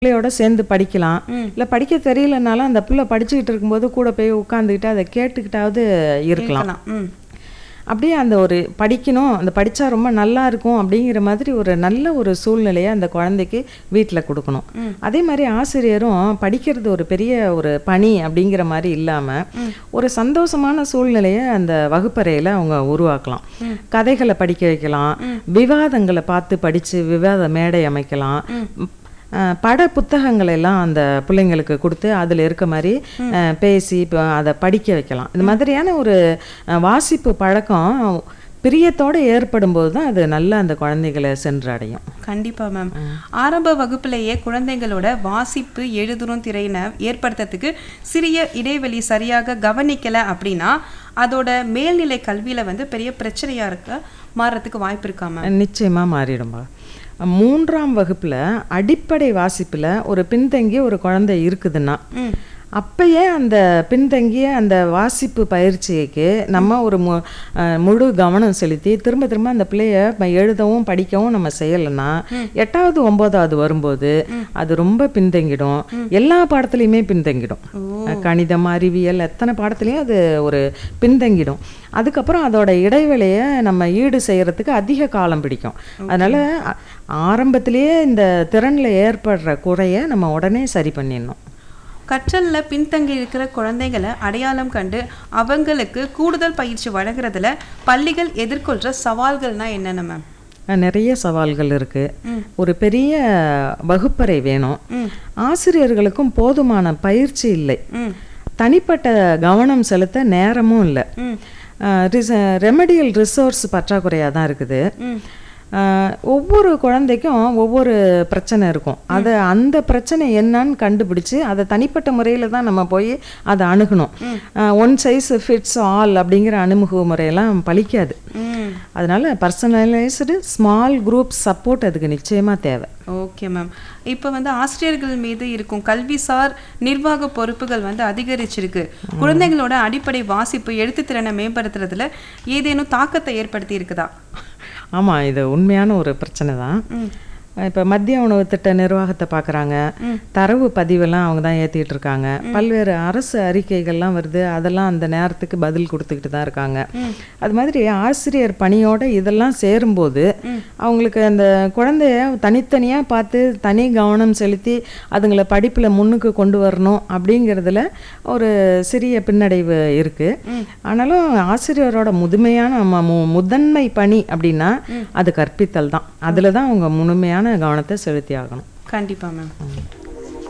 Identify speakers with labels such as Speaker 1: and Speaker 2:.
Speaker 1: பிள்ளையோட சேர்ந்து படிக்கலாம் இல்லை படிக்க தெரியலனாலும் அந்த பிள்ளை படிச்சுக்கிட்டு இருக்கும்போது கூட போய் உட்காந்துக்கிட்டு அதை கேட்டுக்கிட்டாவது இருக்கலாம்
Speaker 2: இருக்கலாம் ம்
Speaker 1: அப்படியே அந்த ஒரு படிக்கணும் அந்த படித்தா ரொம்ப நல்லா இருக்கும் அப்படிங்கிற மாதிரி ஒரு நல்ல ஒரு சூழ்நிலையை அந்த குழந்தைக்கு வீட்டில் கொடுக்கணும் அதே மாதிரி ஆசிரியரும் படிக்கிறது ஒரு பெரிய ஒரு பணி அப்படிங்கிற மாதிரி இல்லாமல் ஒரு சந்தோஷமான சூழ்நிலையை அந்த வகுப்பறையில் அவங்க உருவாக்கலாம் கதைகளை படிக்க வைக்கலாம் விவாதங்களை பார்த்து படித்து விவாத மேடை அமைக்கலாம் அஹ் பட புத்தகங்கள் எல்லாம் அந்த பிள்ளைங்களுக்கு கொடுத்து அதில் இருக்க மாதிரி அஹ் பேசி இப்போ அதை படிக்க வைக்கலாம் இந்த மாதிரியான ஒரு அஹ் வாசிப்பு பழக்கம் பிரியத்தோடு ஏற்படும் போது தான் அது நல்லா அந்த குழந்தைகளை சென்றடையும்
Speaker 2: கண்டிப்பா மேம் ஆரம்ப வகுப்புலேயே குழந்தைங்களோட வாசிப்பு எழுதுறும் திறனை ஏற்படுத்துறதுக்கு சிறிய இடைவெளி சரியாக கவனிக்கல அப்படின்னா அதோட மேல்நிலை கல்வியில வந்து பெரிய பிரச்சனையா இருக்க மாறுறதுக்கு வாய்ப்பு இருக்கா மேம்
Speaker 1: நிச்சயமா மாறிடும்பா மூன்றாம் வகுப்புல அடிப்படை வாசிப்புல ஒரு பின்தங்கிய ஒரு குழந்தை இருக்குதுன்னா
Speaker 2: ம்
Speaker 1: அப்பயே அந்த பின்தங்கிய அந்த வாசிப்பு பயிற்சிக்கு நம்ம ஒரு மு அஹ் முழு கவனம் செலுத்தி திரும்ப திரும்ப அந்த பிள்ளைய ப- எழுதவும் படிக்கவும் நம்ம செய்யலைன்னா எட்டாவது ஒன்பதாவது வரும்போது அது ரொம்ப பின்தங்கிடும் எல்லா பாடத்துலையுமே பின்தங்கிடும் அஹ் கணிதம் அறிவியல் எத்தனை பாடத்துலையும் அது ஒரு பின்தங்கிடும் அதுக்கப்புறம் அதோட இடைவெளியை நம்ம ஈடு செய்யறதுக்கு அதிக காலம் பிடிக்கும் அதனால அ- ஆரம்பத்திலேயே இந்த திறனில் ஏற்படுற குறைய நம்ம உடனே சரி பண்ணிடணும்
Speaker 2: கற்றல்ல பின்தங்கி இருக்கிற குழந்தைகளை அடையாளம் கண்டு அவங்களுக்கு கூடுதல் பயிற்சி வழங்குறதுல பள்ளிகள் எதிர்கொள்ற சவால்கள்னா என்னென்ன மேம்
Speaker 1: அஹ் நிறைய சவால்கள் இருக்கு ஒரு பெரிய வகுப்பறை வேணும் ஆசிரியர்களுக்கும் போதுமான பயிற்சி இல்லை
Speaker 2: ம்
Speaker 1: தனிப்பட்ட கவனம் செலுத்த நேரமும் இல்லை
Speaker 2: ம்
Speaker 1: ரெமடியல் ரிசோர்ஸ் பற்றாக்குறையாக தான் இருக்குது
Speaker 2: ம்
Speaker 1: அஹ் ஒவ்வொரு குழந்தைக்கும் ஒவ்வொரு பிரச்சனை இருக்கும் அதை அந்த பிரச்சனை என்னன்னு கண்டுபிடிச்சு அதை தனிப்பட்ட முறையில் தான் நம்ம போய் அதை அணுகணும் ஒன் சைஸ் ஃபிட்ஸ் ஆல் அப்படிங்கிற அணுகுமுறையெல்லாம் முறையெல்லாம் பலிக்காது
Speaker 2: ம்
Speaker 1: அதனால பர்சனலைஸ்டு ஸ்மால் குரூப் சப்போர்ட் அதுக்கு நிச்சயமாக தேவை
Speaker 2: ஓகே மேம் இப்போ வந்து ஆசிரியர்கள் மீது இருக்கும் கல்விசார் நிர்வாக பொறுப்புகள் வந்து அதிகரிச்சிருக்கு குழந்தைங்களோட அடிப்படை வாசிப்பு எழுத்துத்திறனை மேம்படுத்துறதுல ஏதேனும் தாக்கத்தை ஏற்படுத்தி இருக்குதா
Speaker 1: ஆமாம் இது உண்மையான ஒரு பிரச்சனை தான்
Speaker 2: ம்
Speaker 1: இப்போ மத்திய உணவு திட்ட நிர்வாகத்தை பார்க்குறாங்க தரவு பதிவெல்லாம் அவங்க தான் ஏற்றிட்டு இருக்காங்க பல்வேறு அரசு அறிக்கைகள்லாம் வருது அதெல்லாம் அந்த நேரத்துக்கு பதில் கொடுத்துக்கிட்டு தான் இருக்காங்க அது மாதிரி ஆசிரியர் பணியோட இதெல்லாம் சேரும்போது அவங்களுக்கு அந்த குழந்தைய தனித்தனியாக பார்த்து தனி கவனம் செலுத்தி அதுங்களை படிப்பில் முன்னுக்கு கொண்டு வரணும் அப்படிங்கிறதுல ஒரு சிறிய பின்னடைவு இருக்குது ஆனாலும் ஆசிரியரோட முதுமையான ம- மு- முதன்மை பணி அப்படின்னா அது கற்பித்தல் தான் அதில் தான் அவங்க முழுமையான கவனத்தை செலுத்தி ஆகணும்
Speaker 2: கண்டிப்பா மேம்